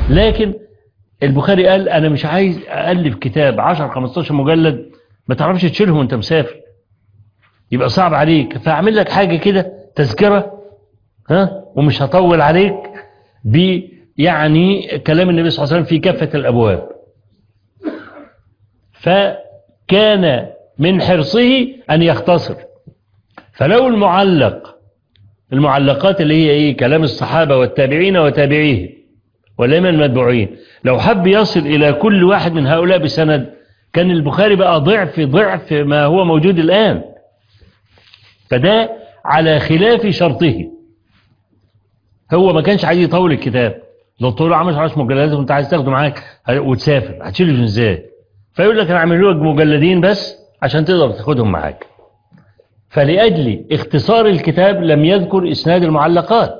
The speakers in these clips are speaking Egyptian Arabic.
لكن البخاري قال أنا مش عايز أألف كتاب 10 15 مجلد ما تعرفش تشيلهم وانت مسافر يبقى صعب عليك فأعمل لك حاجة كده تذكرة ها ومش هطول عليك ب يعني كلام النبي صلى الله عليه وسلم في كافة الأبواب فكان من حرصه أن يختصر فلو المعلق المعلقات اللي هي إيه كلام الصحابة والتابعين وتابعيه والأئمة المتبوعين لو حب يصل إلى كل واحد من هؤلاء بسند كان البخاري بقى ضعف ضعف ما هو موجود الآن فده على خلاف شرطه هو ما كانش عايز يطول الكتاب لو طول عمل 10 مجلدات وانت عايز تاخده معاك وتسافر هتشيله ازاي فيقول لك انا اعمل لك مجلدين بس عشان تقدر تاخدهم معاك فلأجل اختصار الكتاب لم يذكر إسناد المعلقات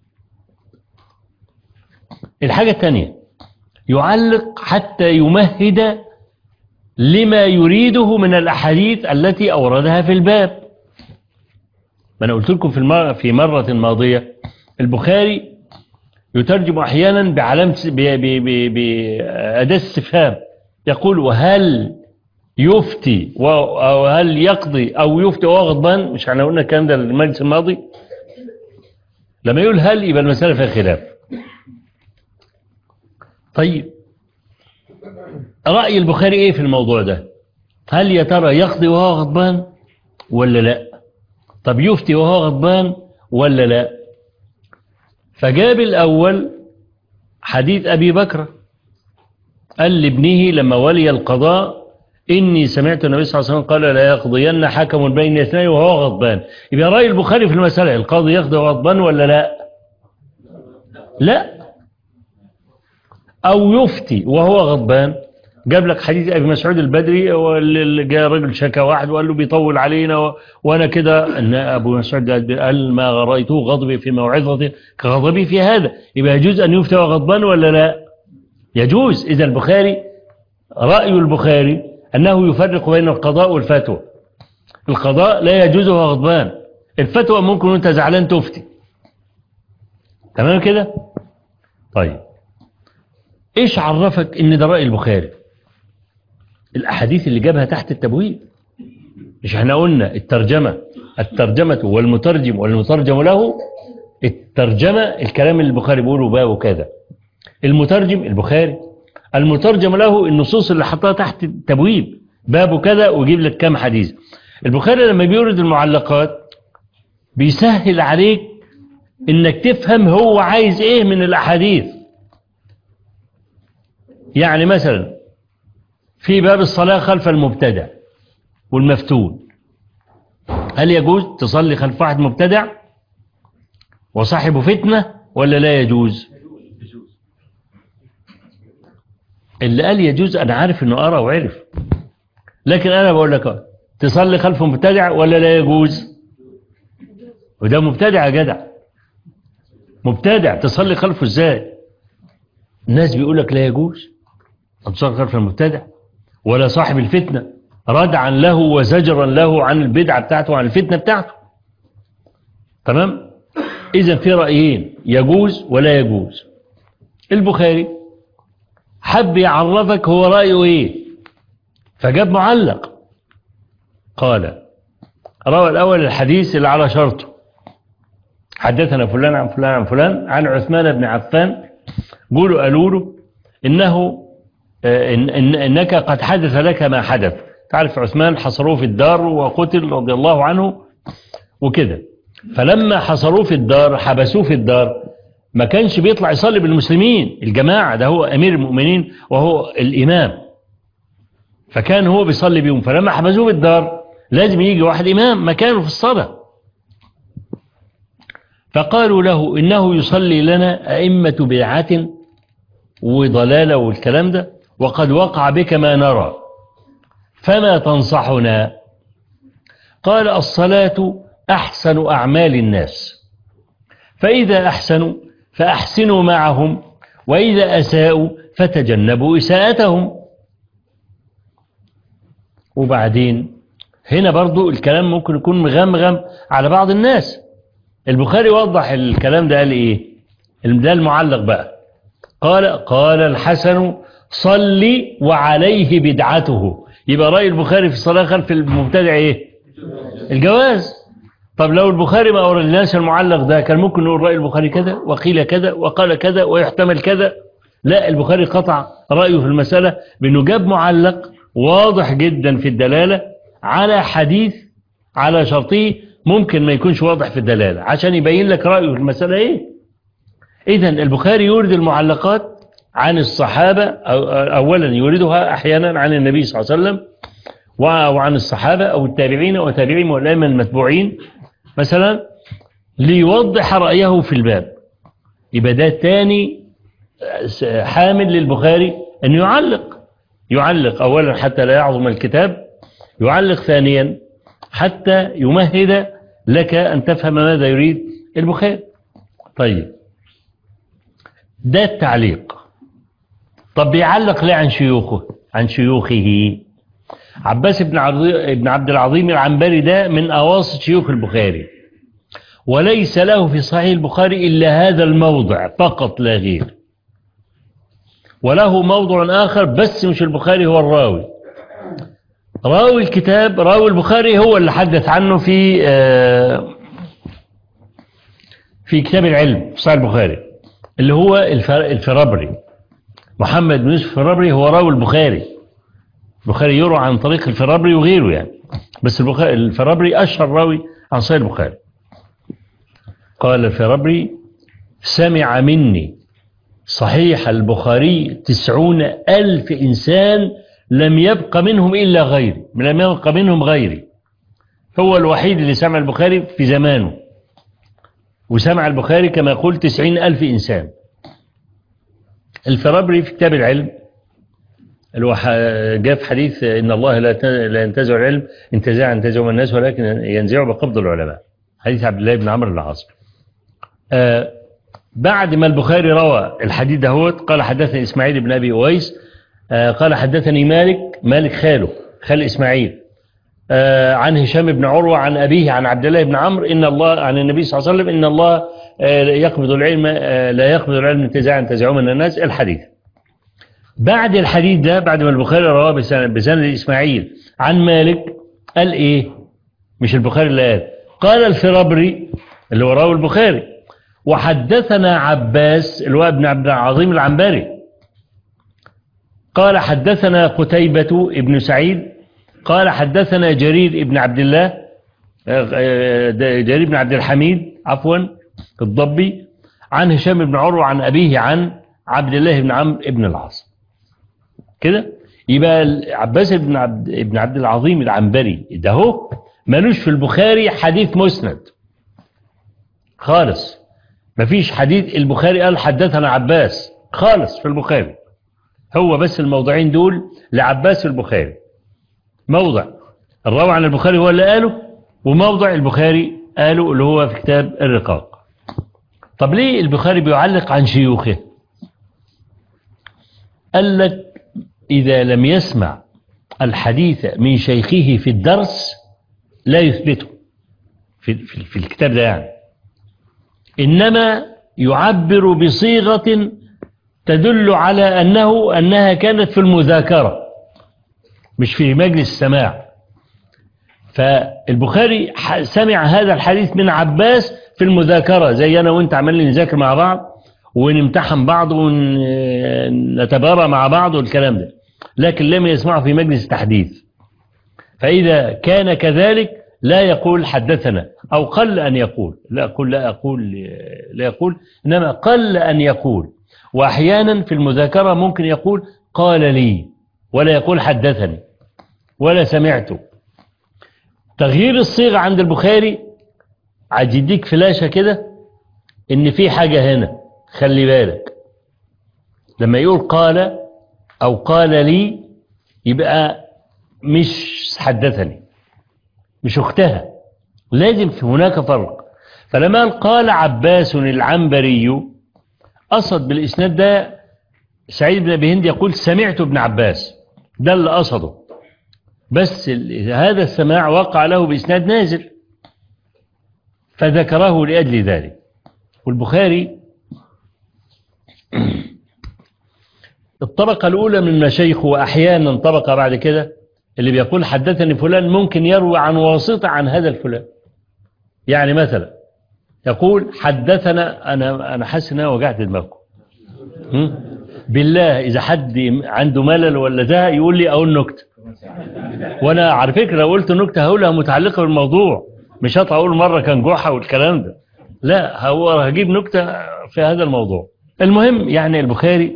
الحاجة الثانية يعلق حتى يمهد لما يريده من الأحاديث التي أوردها في الباب ما أنا قلت لكم في, المرة في مرة ماضية البخاري يترجم أحيانا بعلامة بأداة استفهام يقول وهل يفتي أو هل يقضي أو يفتي وهو غضبان مش احنا قلنا الكلام ده المجلس الماضي لما يقول هل يبقى المسألة فيها خلاف طيب رأي البخاري ايه في الموضوع ده هل يا ترى يقضي وهو غضبان ولا لا طب يفتي وهو غضبان ولا لا فجاب الأول حديث أبي بكر قال لابنه لما ولي القضاء إني سمعت النبي صلى الله عليه وسلم قال لا يقضين حكم بين اثنين وهو غضبان يبقى رأي البخاري في المسألة القاضي يقضي غضبان ولا لا لا أو يفتي وهو غضبان جاب لك حديث أبي مسعود البدري واللي جاء رجل شكى واحد وقال له بيطول علينا و... وأنا كده أن أبو مسعود قال ما رأيته غضبي في موعظة كغضبي في هذا يبقى يجوز أن يفتى غضبان ولا لا يجوز إذا البخاري رأي البخاري أنه يفرق بين القضاء والفتوى القضاء لا يجوز وهو غضبان الفتوى ممكن وانت زعلان تفتي تمام كده طيب ايش عرفك ان ده رأي البخاري الاحاديث اللي جابها تحت التبويب مش احنا قلنا الترجمة الترجمة والمترجم والمترجم له الترجمة الكلام اللي البخاري بيقوله باب وكذا المترجم البخاري المترجم له النصوص اللي حطها تحت التبويب باب كذا ويجيب لك كام حديث البخاري لما بيورد المعلقات بيسهل عليك انك تفهم هو عايز ايه من الاحاديث يعني مثلا في باب الصلاة خلف المبتدع والمفتون هل يجوز تصلي خلف واحد مبتدع وصاحب فتنة ولا لا يجوز اللي قال يجوز أنا عارف أنه أرى وعرف لكن أنا بقول لك تصلي خلف مبتدع ولا لا يجوز وده مبتدع يا جدع مبتدع تصلي خلفه ازاي الناس بيقول لك لا يجوز أن تصلي خلف المبتدع ولا صاحب الفتنة ردعا له وزجرا له عن البدعة بتاعته وعن الفتنة بتاعته تمام إذا في رأيين يجوز ولا يجوز البخاري حب يعرفك هو رأيه ايه فجاب معلق قال روى الأول الحديث اللي على شرطه حدثنا فلان عن فلان عن فلان عن عثمان بن عفان قولوا قالوا له إنه إن إن إنك قد حدث لك ما حدث تعرف عثمان حصروه في الدار وقتل رضي الله عنه وكده فلما حصروه في الدار حبسوه في الدار ما كانش بيطلع يصلي بالمسلمين الجماعة ده هو أمير المؤمنين وهو الإمام فكان هو بيصلي بيهم فلما حبسوه بالدار لازم يجي واحد إمام مكانه في الصلاة فقالوا له إنه يصلي لنا أئمة بدعة وضلالة والكلام ده وقد وقع بك ما نرى فما تنصحنا قال الصلاة أحسن أعمال الناس فإذا أحسنوا فأحسنوا معهم وإذا أساءوا فتجنبوا إساءتهم وبعدين هنا برضو الكلام ممكن يكون مغمغم على بعض الناس البخاري وضح الكلام ده قال إيه ده المعلق بقى قال قال الحسن صلي وعليه بدعته يبقى رأي البخاري في الصلاة خلف المبتدع ايه الجواز طب لو البخاري ما أوردناش المعلق ده كان ممكن نقول رأي البخاري كذا وقيل كذا وقال كذا ويحتمل كذا لا البخاري قطع رأيه في المسألة بأنه جاب معلق واضح جدا في الدلالة على حديث على شرطه ممكن ما يكونش واضح في الدلالة عشان يبين لك رأيه في المسألة ايه إذا البخاري يورد المعلقات عن الصحابة أولا يوردها أحيانا عن النبي صلى الله عليه وسلم وعن الصحابة أو التابعين وتابعين والأئمة المتبوعين مثلا ليوضح رأيه في الباب يبقى ده تاني حامل للبخاري أن يعلق يعلق أولا حتى لا يعظم الكتاب يعلق ثانيا حتى يمهد لك أن تفهم ماذا يريد البخاري طيب ده التعليق طب بيعلق ليه عن شيوخه عن شيوخه عباس بن ابن عبد العظيم العنبري ده من أواسط شيوخ البخاري وليس له في صحيح البخاري إلا هذا الموضع فقط لا غير وله موضع آخر بس مش البخاري هو الراوي راوي الكتاب راوي البخاري هو اللي حدث عنه في في كتاب العلم في صحيح البخاري اللي هو الفرابري محمد بن يوسف الفرابري هو راوي البخاري البخاري يروى عن طريق الفرابري وغيره يعني بس البخاري الفرابري أشهر راوي عن صحيح البخاري قال الفرابري سمع مني صحيح البخاري تسعون ألف إنسان لم يبق منهم إلا غيري لم يبق منهم غيري هو الوحيد اللي سمع البخاري في زمانه وسمع البخاري كما يقول تسعين ألف إنسان الفرابري في كتاب العلم جاء في حديث إن الله لا ينتزع العلم انتزاع ينتزعه من الناس ولكن ينزعه بقبض العلماء حديث عبد الله بن عمرو بن العاص آه بعد ما البخاري روى الحديث دهوت قال حدثني إسماعيل بن أبي أويس آه قال حدثني مالك مالك خاله خال إسماعيل آه عن هشام بن عروة عن أبيه عن عبد الله بن عمرو إن الله عن النبي صلى الله عليه وسلم إن الله يقبض العلم لا يقبض العلم انتزاعا انتزعه من الناس الحديث بعد الحديث ده بعد ما البخاري رواه بسند إسماعيل عن مالك قال إيه مش البخاري اللي قال قال الفرابري اللي وراه البخاري وحدثنا عباس اللي هو ابن عبد العظيم العنبري قال حدثنا قتيبة ابن سعيد قال حدثنا جرير ابن عبد الله جرير بن عبد الحميد عفوا الضبي عن هشام بن عروة عن أبيه عن عبد الله بن عمرو بن العاص كده يبقى عباس بن عبد ابن عبد العظيم العنبري ده هو ملوش في البخاري حديث مسند خالص مفيش حديث البخاري قال حدثنا عباس خالص في البخاري هو بس الموضعين دول لعباس البخاري موضع الراوي عن البخاري هو اللي قاله وموضع البخاري قاله اللي هو في كتاب الرقاق طب ليه البخاري بيعلق عن شيوخه قال لك إذا لم يسمع الحديث من شيخه في الدرس لا يثبته في, في, في الكتاب ده يعني إنما يعبر بصيغة تدل على أنه أنها كانت في المذاكرة مش في مجلس السماع فالبخاري سمع هذا الحديث من عباس في المذاكرة زي أنا وإنت عمالين نذاكر مع بعض ونمتحن بعض ونتبارى مع بعض والكلام ده لكن لم يسمعه في مجلس تحديث فإذا كان كذلك لا يقول حدثنا أو قل أن يقول لا أقول لا أقول لا يقول إنما قل أن يقول وأحيانا في المذاكرة ممكن يقول قال لي ولا يقول حدثني ولا سمعته تغيير الصيغة عند البخاري عاد يديك فلاشة كده إن في حاجة هنا خلي بالك لما يقول قال أو قال لي يبقى مش حدثني مش أختها لازم في هناك فرق فلما قال قال عباس العنبري قصد بالإسناد ده سعيد بن أبي هند يقول سمعت ابن عباس ده اللي قصده بس هذا السماع وقع له بإسناد نازل فذكره لأجل ذلك والبخاري الطبقة الأولى من المشايخ وأحيانا طبقة بعد كده اللي بيقول حدثني فلان ممكن يروي عن واسطة عن هذا الفلان يعني مثلا يقول حدثنا أنا أنا حاسس إن أنا وجعت دماغكم هم؟ بالله إذا حد عنده ملل ولا ده يقول لي أقول نكتة وأنا على فكرة لو قلت نكتة هقولها متعلقة بالموضوع مش هطلع أقول مرة كان جحا والكلام ده لا هو هجيب نكتة في هذا الموضوع المهم يعني البخاري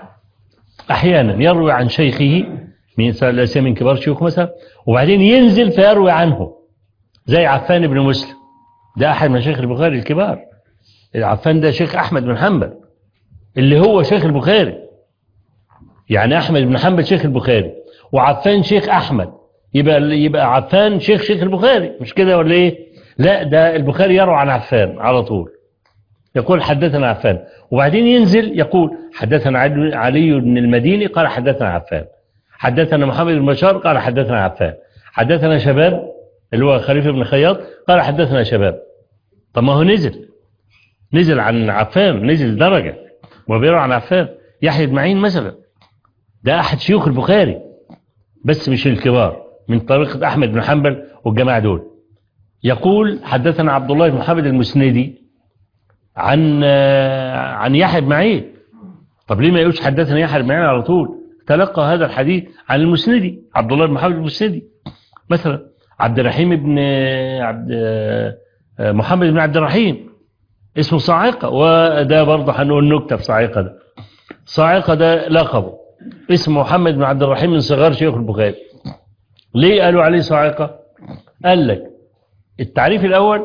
أحيانا يروي عن شيخه من لا من كبار شيوخ مثلا وبعدين ينزل فيروي عنه زي عفان بن مسلم ده أحد مشايخ البخاري الكبار عفان ده شيخ أحمد بن حنبل اللي هو شيخ البخاري يعني أحمد بن حنبل شيخ البخاري وعفان شيخ أحمد يبقى يبقى عفان شيخ شيخ البخاري مش كده ولا إيه لا ده البخاري يروي عن عفان على طول يقول حدثنا عفان وبعدين ينزل يقول حدثنا علي بن المديني قال حدثنا عفان حدثنا محمد بن بشار قال حدثنا عفان حدثنا شباب اللي هو خليفة بن خياط قال حدثنا شباب طب ما هو نزل نزل عن عفان نزل درجة وبيروى عن عفان يحيى بن معين مثلا ده أحد شيوخ البخاري بس مش الكبار من طريقة أحمد بن حنبل والجماعة دول يقول حدثنا عبد الله بن محمد المسندي عن عن يحيى بن معين طب ليه ما يقولش حدثنا يحيى بن معين على طول تلقى هذا الحديث عن المسندي عبد الله بن محمد المسندي مثلا عبد الرحيم بن عبد محمد بن عبد الرحيم اسمه صاعقة وده برضه هنقول نكتة في صاعقة ده صاعقة ده لقبه اسمه محمد بن عبد الرحيم من صغار شيخ البخاري ليه قالوا عليه صاعقة قال لك التعريف الأول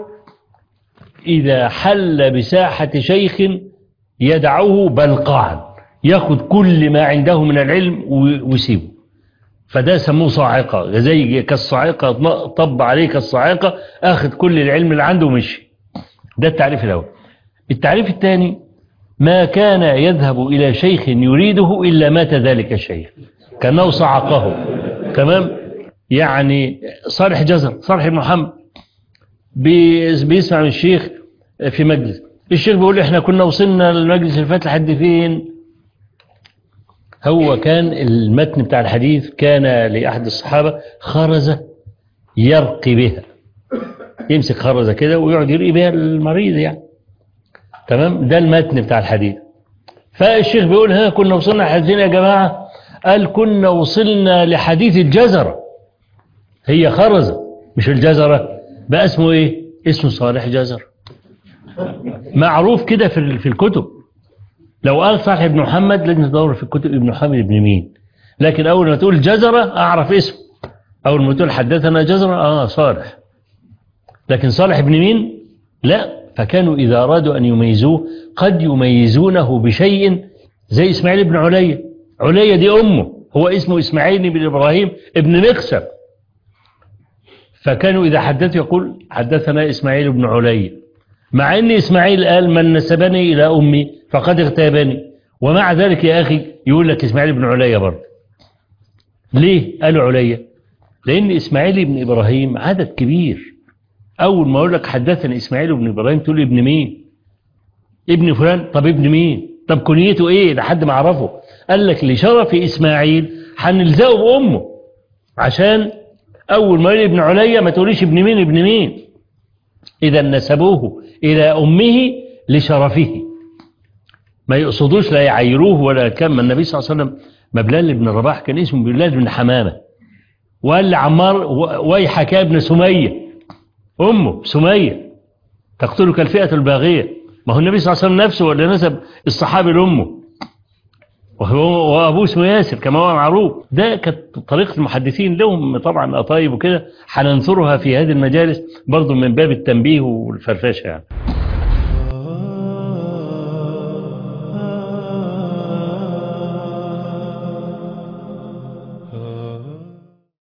إذا حل بساحة شيخ يدعوه بلقاعا ياخد كل ما عنده من العلم ويسيبه فده سموه صاعقة زي كالصاعقة طب عليه كالصاعقة أخذ كل العلم اللي عنده ومشي ده التعريف الأول التعريف الثاني ما كان يذهب إلى شيخ يريده إلا مات ذلك الشيخ كأنه صعقه تمام يعني صالح جزر صالح بن محمد بيسمع من الشيخ في مجلس الشيخ بيقول احنا كنا وصلنا للمجلس اللي فات لحد فين هو كان المتن بتاع الحديث كان لأحد الصحابة خرزة يرقي بها يمسك خرزة كده ويقعد يرقي بها المريض يعني تمام ده المتن بتاع الحديث فالشيخ بيقول ها كنا وصلنا لحديثين يا جماعة قال كنا وصلنا لحديث الجزرة هي خرزة مش الجزرة بقى اسمه ايه اسمه صالح جزر معروف كده في في الكتب لو قال صالح ابن محمد لازم تدور في الكتب ابن محمد ابن مين لكن اول ما تقول جزرة اعرف اسمه اول ما تقول حدثنا جزرة اه صالح لكن صالح ابن مين لا فكانوا اذا ارادوا ان يميزوه قد يميزونه بشيء زي اسماعيل بن عليا عليا دي امه هو اسمه اسماعيل بن ابراهيم ابن مقسم فكانوا إذا حدثوا يقول حدثنا إسماعيل بن علي مع أن إسماعيل قال من نسبني إلى أمي فقد اغتابني ومع ذلك يا أخي يقول لك إسماعيل بن علي برضه ليه قالوا علي لأن إسماعيل بن إبراهيم عدد كبير أول ما أقول لك حدثني إسماعيل بن إبراهيم تقول ابن مين ابن فلان طب ابن مين طب كنيته إيه لحد ما أعرفه قال لك لشرف إسماعيل هنلزقه بأمه عشان أول ما يقول ابن عليا ما تقوليش ابن مين ابن مين إذا نسبوه إلى أمه لشرفه ما يقصدوش لا يعيروه ولا كم النبي صلى الله عليه وسلم ما بلال بن رباح كان اسمه بلال بن حمامة وقال لعمار ويحك يا ابن سمية أمه سمية تقتلك الفئة الباغية ما هو النبي صلى الله عليه وسلم نفسه ولا نسب الصحابي لأمه وهو وابوه اسمه ياسر كما هو معروف ده كانت طريقة المحدثين لهم طبعا أطايب وكده هننثرها في هذه المجالس برضو من باب التنبيه والفرفشة يعني